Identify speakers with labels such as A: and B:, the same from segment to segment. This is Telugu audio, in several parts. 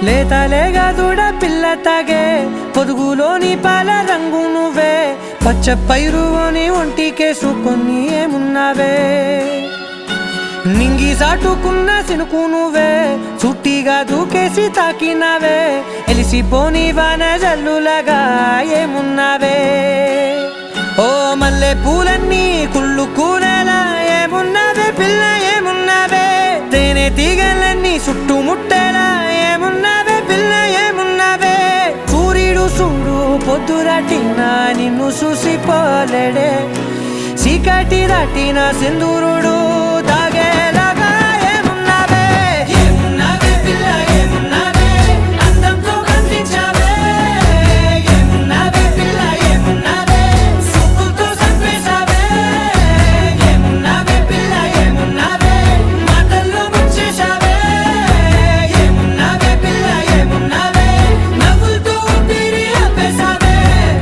A: లేత లేగా దూడ పిల్ల తాగే పొదుగులోని పాల రంగు నువ్వే పచ్చ పైరుని ఒంటికేసుకొని ఏమున్నావే నింగి సాటుకున్న సినుకు నువ్వే చుట్టిగా దూకేసి తాకినావే ఎలిసిపోని వాన జల్లులగా ఏమున్నావే ఓ మల్లె పూలన్నీ కుళ్ళు కూరలా ఏమున్నావే పిల్ల ఏమున్నావే తేనె తీగలన్నీ చుట్టుముట్టేలా ఏమున్నావే పిల్ల ఏమున్నావే సూర్యుడు చూడు పొద్దురాటిన నిన్ను చూసిపోలేడే చీకటి దాటిన సింధూరుడు తాగేలాగా ఏమున్నావే ఏమున్నావే పిల్ల ఏమున్నావే అందంతో కనిపించావే ఏమున్నావే పిల్ల ఏమున్నావే సూపుతో చంపేశావే ఏమున్నావే పిల్ల ఏమున్నావే మాటల్లో ముంచేశావే ఏమున్నావే పిల్ల ఏమున్నావే నవ్వులతో ఊపిరి ఆపేశావే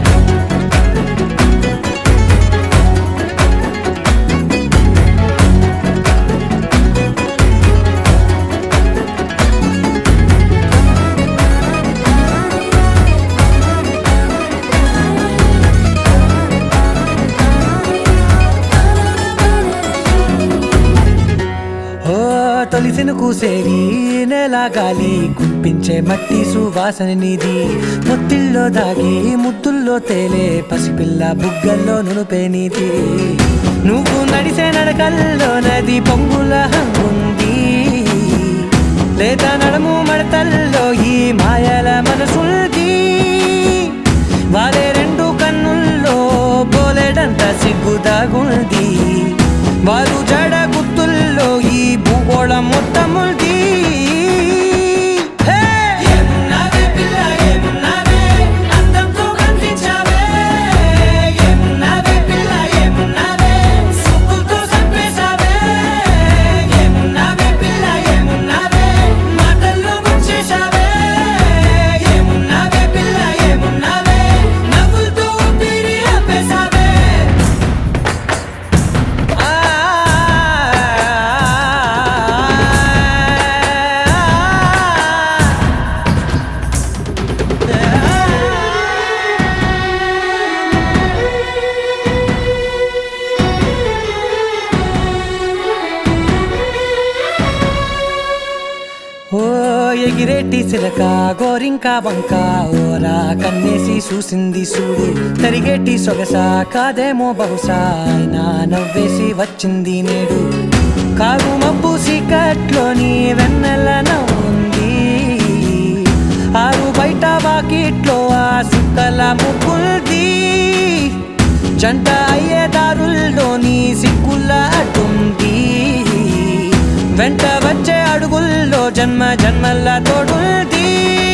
A: ఓ తొలిసిన కూసేరి నెల గాలి గుప్పించే మట్టి సువాసన నీది ముత్తిల్లో దాగి ముద్దుల్లో తేలే పసిపిల్ల బుగ్గల్లో నునుపే నీది నువ్వు నడిసే నడకల్లో నది పొంగుల హంగుంది లేదా నడుము మడతల్లో ఈ మాయల మనసుంది వారే రెండు కన్నుల్లో పోలేడంత సిగ్గు దాగుంది వారు జడ గుర్తుల్లో ఈ భూగోళం మొత్తముంది హే! ఏమున్నావే పిల్ల, ఏమున్నావే? అందంతో కనిపించావే. ఏమున్నావే పిల్ల, ఏమున్నావే? సూపులతో చంపేశావే. ఏమున్నావే పిల్ల, ఏమున్నావే? మాటల్లో ముంచేశావే. ఏమున్నావే పిల్ల, ఏమున్నావే? నవ్వులతో ఊపిరి ఆపేశావే. ఆ ఓ ఎగిరేటి సిలక గోరింక వంక ఓరా కన్నేసి చూసింది చూడు తరిగేటి సొగస కాదేమో బహుశా అయినా నవ్వేసి వచ్చింది నేడు కారు మబ్బు సీకట్లోని వెన్నెల నవ్వుంది ఆరు బయట వాకిట్లో ఆ సుక్కల ముగ్గుల్ది జంట అయ్యే దారుల్లోని సిగ్గుల అడ్డుంది వెంట వచ్చే అడుగుల్లో జన్మ జన్మల తోడుంది